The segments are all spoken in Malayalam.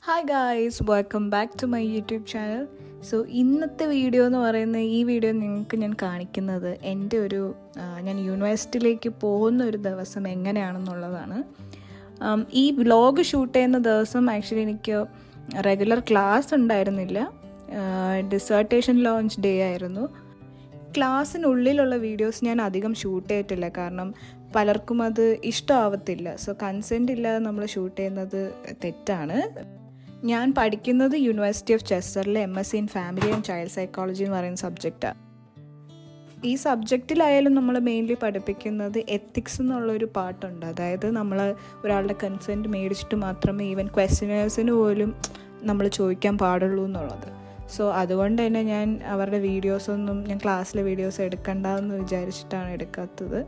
Hi guys welcome back to my YouTube channel so ഇന്നത്തെ വീഡിയോ എന്ന് പറയുന്ന ഈ വീഡിയോ നിങ്ങൾക്ക് ഞാൻ കാണിക്കുന്നത് എൻ്റെ ഒരു ആ, ഞാൻ യൂണിവേഴ്സിറ്റിയിലേക്ക് പോകുന്ന ഒരു ദിവസം എങ്ങനെയാണെന്നുള്ളതാണ് ആം, ഈ വ്ലോഗ് ഷൂട്ട് ചെയ്യുന്ന ദിവസം ആക്ച്വലി എനിക്ക് റെഗുലർ ക്ലാസ് ഉണ്ടായിരുന്നില്ല ഡിസേർട്ടേഷൻ ലോഞ്ച് ഡേ ആയിരുന്നു ക്ലാസ്സിനുള്ളിലുള്ള വീഡിയോസ് ഞാൻ അധികം ഷൂട്ട് ചെയ്തിട്ടില്ല കാരണം പലർക്കും അത് ഇഷ്ടമാവത്തില്ല സോ കൺസെൻറ്റ് ഇല്ലാതെ നമ്മൾ ഷൂട്ട് ചെയ്യുന്നത് തെറ്റാണ് ഞാൻ പഠിക്കുന്നത് യൂണിവേഴ്സിറ്റി ഓഫ് ചെസ്റ്ററിലെ M S C in family and child psychology എന്ന് പറയുന്ന സബ്ജക്റ്റാണ് ഈ സബ്ജക്റ്റിലായാലും നമ്മൾ മെയിൻലി പഠിപ്പിക്കുന്നത് എത്തിക്സ് എന്നുള്ളൊരു പാട്ടുണ്ട് അതായത് നമ്മൾ ഒരാളുടെ കൺസെൻറ്റ് മേടിച്ചിട്ട് മാത്രമേ ഈവൻ ക്വസ്റ്റ്യനേഴ്സിന് പോലും നമ്മൾ ചോദിക്കാൻ പാടുള്ളൂ എന്നുള്ളത് സോ അതുകൊണ്ട് തന്നെ ഞാൻ അവരുടെ വീഡിയോസൊന്നും ഞാൻ ക്ലാസ്സിലെ വീഡിയോസ് എടുക്കണ്ടെന്ന് വിചാരിച്ചിട്ടാണ് എടുക്കാത്തത്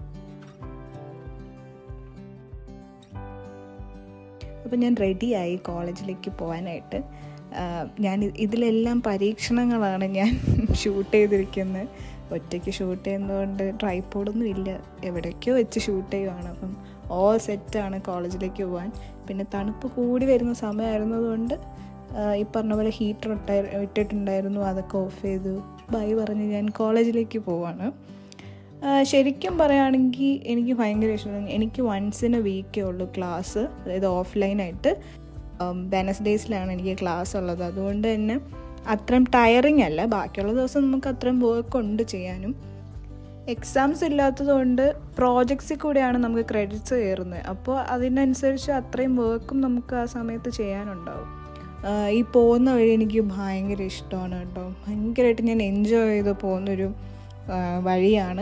അപ്പോൾ ഞാൻ റെഡിയായി കോളേജിലേക്ക് പോകാനായിട്ട് ആഹ് ഞാൻ ഇ- ഇതിലെല്ലാം പരീക്ഷണങ്ങളാണ് ഞാൻ ഷൂട്ട് ചെയ്തിരിക്കുന്നത് ഒറ്റയ്ക്ക് ഷൂട്ട് ചെയ്യുന്നതുകൊണ്ട് ട്രൈപ്പോഡൊന്നും ഇല്ല എവിടേക്കോ വെച്ച് ഷൂട്ട് ചെയ്യുവാണ് അപ്പം ഓൾ സെറ്റാണ് കോളേജിലേക്ക് പോകാൻ പിന്നെ തണുപ്പ് കൂടി വരുന്ന സമയമായിരുന്നതുകൊണ്ട് ആഹ് ഈ പറഞ്ഞ പോലെ ഹീറ്റർ ഇട്ടായി ഇട്ടിട്ടുണ്ടായിരുന്നു അതൊക്കെ ഓഫ് ചെയ്തു ബൈ പറഞ്ഞ് ഞാൻ കോളേജിലേക്ക് പോവാണ് ആ, ശരിക്കും പറയുകയാണെങ്കിൽ എനിക്ക് ഭയങ്കര ഇഷ്ടമാണ് എനിക്ക് വൺസിന് വീക്കേ ഉള്ളൂ ക്ലാസ് അതായത് ഓഫ്ലൈനായിട്ട് വെനസ്ഡേയ്സിലാണ് എനിക്ക് ക്ലാസ് ഉള്ളത് അതുകൊണ്ട് തന്നെ അത്രയും ടയറിങ് അല്ല ബാക്കിയുള്ള ദിവസം നമുക്ക് അത്രയും വർക്ക് ഉണ്ട് ചെയ്യാനും എക്സാംസ് ഇല്ലാത്തതുകൊണ്ട് പ്രോജക്ട്സിൽ കൂടെയാണ് നമുക്ക് ക്രെഡിറ്റ്സ് കയറുന്നത് അപ്പോൾ അതിനനുസരിച്ച് അത്രയും വർക്കും നമുക്ക് ആ സമയത്ത് ചെയ്യാനുണ്ടാവും ആ, ഈ പോകുന്ന വഴി എനിക്ക് ഭയങ്കര ഇഷ്ടമാണ് കേട്ടോ ഭയങ്കരമായിട്ട് ഞാൻ എൻജോയ് ചെയ്ത് പോകുന്നൊരു ആ, വഴിയാണ്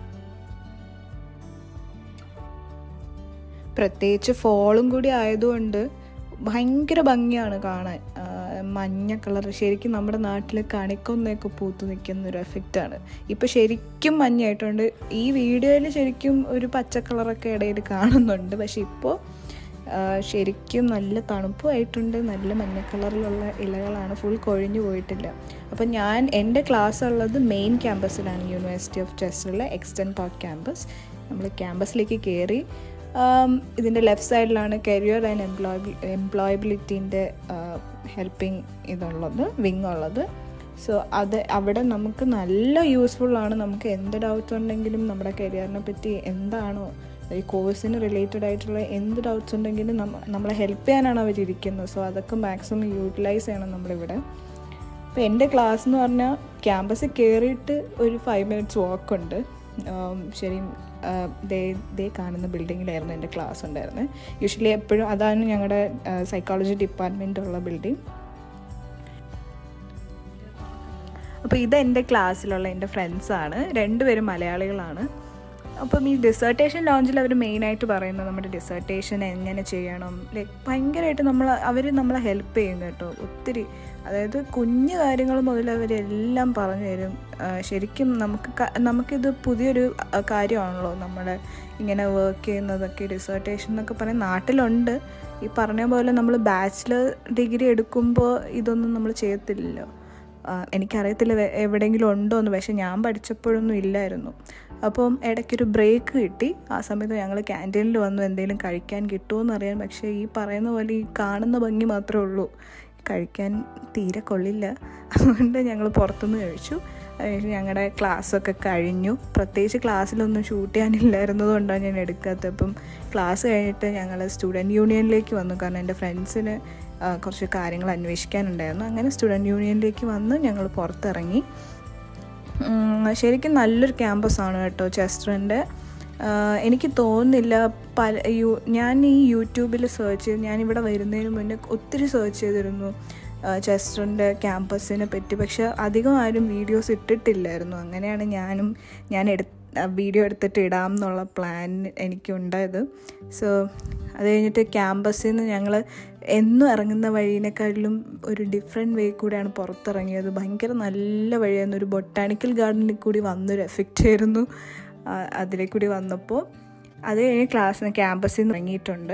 പ്രത്യേകിച്ച് ഫോളും കൂടി ആയതുകൊണ്ട് ഭയങ്കര ഭംഗിയാണ് കാണാൻ ആ, മഞ്ഞ കളർ ശരിക്കും നമ്മുടെ നാട്ടിൽ കണിക്കൊന്നൊക്കെ പൂത്ത് നിൽക്കുന്ന ഒരു എഫക്റ്റാണ് ഇപ്പോൾ ശരിക്കും മഞ്ഞായിട്ടുണ്ട് ഈ വീഡിയോയിൽ ശരിക്കും ഒരു പച്ച കളറൊക്കെ ഇടയിൽ കാണുന്നുണ്ട് പക്ഷെ ഇപ്പോൾ ശരിക്കും നല്ല തണുപ്പുമായിട്ടുണ്ട് നല്ല മഞ്ഞ കളറിലുള്ള ഇലകളാണ് ഫുൾ കൊഴിഞ്ഞു പോയിട്ടില്ല അപ്പം ഞാൻ എൻ്റെ ക്ലാസ് ഉള്ളത് മെയിൻ ക്യാമ്പസിലാണ് യൂണിവേഴ്സിറ്റി ഓഫ് ചെസ്റ്ററിലെ എക്സ്റ്റൻ പാർക്ക് ക്യാമ്പസ് നമ്മൾ ക്യാമ്പസിലേക്ക് കയറി ആം, ഇതിൻ്റെ ലെഫ്റ്റ് സൈഡിലാണ് കരിയർ ആൻഡ് എംപ്ലോയബി എംപ്ലോയബിലിറ്റീൻ്റെ ഹെൽപ്പിംഗ് ഇതുള്ളത് വിങ് ഉള്ളത് സോ അത് അവിടെ നമുക്ക് നല്ല യൂസ്ഫുള്ളാണ് നമുക്ക് എന്ത് ഡൗട്ട്സ് ഉണ്ടെങ്കിലും നമ്മുടെ കരിയറിനെ പറ്റി എന്താണോ ഈ കോഴ്സിന് റിലേറ്റഡ് ആയിട്ടുള്ള എന്ത് ഡൗട്ട്സ് ഉണ്ടെങ്കിലും നമ്മ നമ്മളെ ഹെൽപ്പ് ചെയ്യാനാണ് അവരിയ്ക്കുന്നത് സോ അതൊക്കെ മാക്സിമം യൂട്ടിലൈസ് ചെയ്യണം നമ്മളിവിടെ അപ്പോൾ എൻ്റെ ക്ലാസ് എന്ന് പറഞ്ഞാൽ ക്യാമ്പസിൽ കയറിയിട്ട് ഒരു ഫൈവ് മിനിറ്റ്സ് വാക്ക് ഉണ്ട് ആം, ശരി ആ, ദേ ദേ കാണുന്ന ബിൽഡിങ്ങിലായിരുന്നു എൻ്റെ ക്ലാസ് ഉണ്ടായിരുന്നത് യൂഷ്വലി എപ്പോഴും അതാണ് ഞങ്ങളുടെ സൈക്കോളജി ഡിപ്പാർട്ട്മെൻ്റ് ഉള്ള ബിൽഡിംഗ് അപ്പോൾ ഇത് എൻ്റെ ക്ലാസ്സിലുള്ള എൻ്റെ ഫ്രണ്ട്സാണ് രണ്ടുപേരും മലയാളികളാണ് അപ്പം ഈ ഡിസേർട്ടേഷൻ ലോഞ്ചിൽ അവർ മെയിനായിട്ട് പറയുന്നത് നമ്മുടെ ഡിസേർട്ടേഷൻ എങ്ങനെ ചെയ്യണം ലൈക്ക് ഭയങ്കരമായിട്ട് നമ്മൾ അവർ നമ്മളെ ഹെൽപ്പ് ചെയ്യും കേട്ടോ ഒത്തിരി അതായത് കുഞ്ഞു കാര്യങ്ങൾ മുതൽ അവരെല്ലാം പറഞ്ഞു തരും ആ, ശരിക്കും നമുക്ക് ക- നമുക്കിത് പുതിയൊരു ആ, കാര്യമാണല്ലോ നമ്മുടെ ഇങ്ങനെ വർക്ക് ചെയ്യുന്നതൊക്കെ ഡിസേർട്ടേഷൻ എന്നൊക്കെ പറയാൻ നാട്ടിലുണ്ട് ഈ പറഞ്ഞ പോലെ നമ്മൾ ബാച്ചിലർ ഡിഗ്രി എടുക്കുമ്പോൾ ഇതൊന്നും നമ്മൾ ചെയ്യത്തില്ലല്ലോ ആ, എനിക്കറിയത്തില്ല വെ- എവിടെയെങ്കിലും ഉണ്ടോ എന്ന് പക്ഷെ ഞാൻ പഠിച്ചപ്പോഴൊന്നും ഇല്ലായിരുന്നു അപ്പം ഇടയ്ക്കൊരു ബ്രേക്ക് കിട്ടി ആ സമയത്ത് ഞങ്ങൾ ക്യാൻറ്റീനിൽ വന്നു എന്തെങ്കിലും കഴിക്കാൻ കിട്ടുമോ എന്നറിയാൻ പക്ഷേ ഈ പറയുന്ന പോലെ ഈ കാണുന്ന ഭംഗി മാത്രമേ ഉള്ളൂ കഴിക്കാൻ തീരെ കൊള്ളില്ല അതുകൊണ്ട് ഞങ്ങൾ പുറത്തുനിന്ന് കഴിച്ചു അതിനുശേഷം ഞങ്ങളുടെ ക്ലാസ്സൊക്കെ കഴിഞ്ഞു പ്രത്യേകിച്ച് ക്ലാസ്സിലൊന്നും ഷൂട്ട് ചെയ്യാനില്ലായിരുന്നത് കൊണ്ടാണ് ഞാൻ എടുക്കാത്തത് അപ്പം ക്ലാസ് കഴിഞ്ഞിട്ട് ഞങ്ങൾ സ്റ്റുഡൻറ്റ് യൂണിയനിലേക്ക് വന്നു കാരണം എൻ്റെ ഫ്രണ്ട്സിന് ആ, കുറച്ച് കാര്യങ്ങൾ അന്വേഷിക്കാനുണ്ടായിരുന്നു അങ്ങനെ സ്റ്റുഡൻറ്റ് യൂണിയനിലേക്ക് വന്ന് ഞങ്ങൾ പുറത്തിറങ്ങി ഉം, ശരിക്കും നല്ലൊരു ക്യാമ്പസാണ് കേട്ടോ ചെസ്റ്ററിൻ്റെ എനിക്ക് തോന്നുന്നില്ല പല യു ഞാൻ ഈ യൂട്യൂബിൽ സെർച്ച് ചെയ്ത് ഞാനിവിടെ വരുന്നതിന് മുന്നേ ഒത്തിരി സെർച്ച് ചെയ്തിരുന്നു ചെസ്റ്ററിൻ്റെ ക്യാമ്പസിനെ പറ്റി പക്ഷെ അധികം ആരും വീഡിയോസ് ഇട്ടിട്ടില്ലായിരുന്നു അങ്ങനെയാണ് ഞാനും ഞാൻ എടു വീഡിയോ എടുത്തിട്ട് ഇടാം എന്നുള്ള പ്ലാൻ എനിക്കുണ്ടായത് സോ അത് കഴിഞ്ഞിട്ട് ക്യാമ്പസിൽ നിന്ന് ഞങ്ങൾ എന്നും ഇറങ്ങുന്ന വഴീനെക്കാട്ടിലും ഒരു ഡിഫറെൻറ്റ് വേ കൂടെയാണ് പുറത്തിറങ്ങിയത് ഭയങ്കര നല്ല വഴിയായിരുന്നു ഒരു ബൊട്ടാണിക്കൽ ഗാർഡനിൽ കൂടി വന്നൊരു എഫക്റ്റ് ആയിരുന്നു ആ, അതിലെ കൂടി വന്നപ്പോൾ അത് കഴിഞ്ഞ് ക്ലാസ്സിന് ക്യാമ്പസിൽ നിന്ന് ഇറങ്ങിയിട്ടുണ്ട്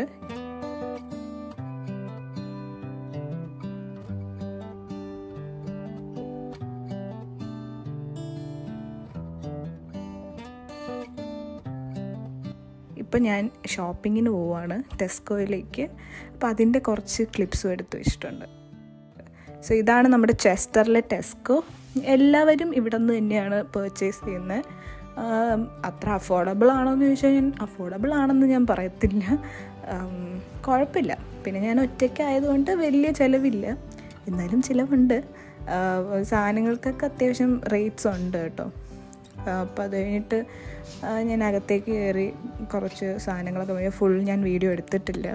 ഇപ്പം ഇപ്പോൾ ഞാൻ ഷോപ്പിങ്ങിന് പോവുകയാണ് ടെസ്കോയിലേക്ക് അപ്പോൾ അതിൻ്റെ കുറച്ച് ക്ലിപ്സും എടുത്ത് വെച്ചിട്ടുണ്ട് സോ ഇതാണ് നമ്മുടെ ചെസ്റ്ററിലെ ടെസ്കോ എല്ലാവരും ഇവിടെ നിന്ന് തന്നെയാണ് പർച്ചേസ് ചെയ്യുന്നത് ആം, അത്ര അഫോർഡബിൾ ആണോ എന്ന് ചോദിച്ചാൽ ഞാൻ അഫോർഡബിൾ ആണെന്ന് ഞാൻ പറയത്തില്ല ആം, കുഴപ്പമില്ല പിന്നെ ഞാൻ ഒറ്റയ്ക്ക് ആയതുകൊണ്ട് വലിയ ചിലവില്ല എന്നാലും ചിലവുണ്ട് ആ, സാധനങ്ങൾക്കൊക്കെ അത്യാവശ്യം റേറ്റ്സ് ഉണ്ട് കേട്ടോ അപ്പോൾ അത് കഴിഞ്ഞിട്ട് ആ, ഞാൻ അകത്തേക്ക് കയറി കുറച്ച് സാധനങ്ങളൊക്കെ വാങ്ങി. ഫുൾ ഞാൻ വീഡിയോ എടുത്തിട്ടില്ല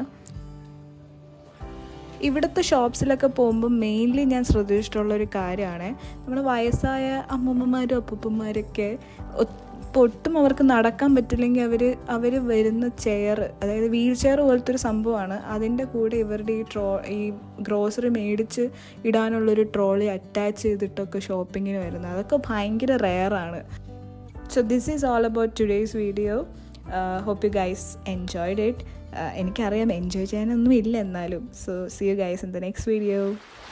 ഇവിടുത്തെ ഷോപ്സിലൊക്കെ പോകുമ്പോൾ മെയിൻലി ഞാൻ ശ്രദ്ധിച്ചിട്ടുള്ള ഒരു കാര്യമാണ് നമ്മുടെ വയസ്സായ അമ്മൂമ്മമാരും അപ്പൂപ്പന്മാരൊക്കെ ഇപ്പോൾ ഒട്ടും അവർക്ക് നടക്കാൻ പറ്റില്ലെങ്കിൽ അവർ അവർ വരുന്ന ചെയർ അതായത് വീൽ ചെയർ പോലത്തെ ഒരു സംഭവമാണ് അതിൻ്റെ കൂടെ ഇവരുടെ ഈ ട്രോ ഈ ഗ്രോസറി മേടിച്ച് ഇടാനുള്ളൊരു ട്രോളി അറ്റാച്ച് ചെയ്തിട്ടൊക്കെ ഷോപ്പിങ്ങിന് വരുന്നത് അതൊക്കെ ഭയങ്കര റെയറാണ് so this is all about today's video hope you guys enjoyed it എനിക്കറിയാം എൻജോയ് ചെയ്യാനൊന്നും ഇല്ല എന്നാലും so see you guys in the next video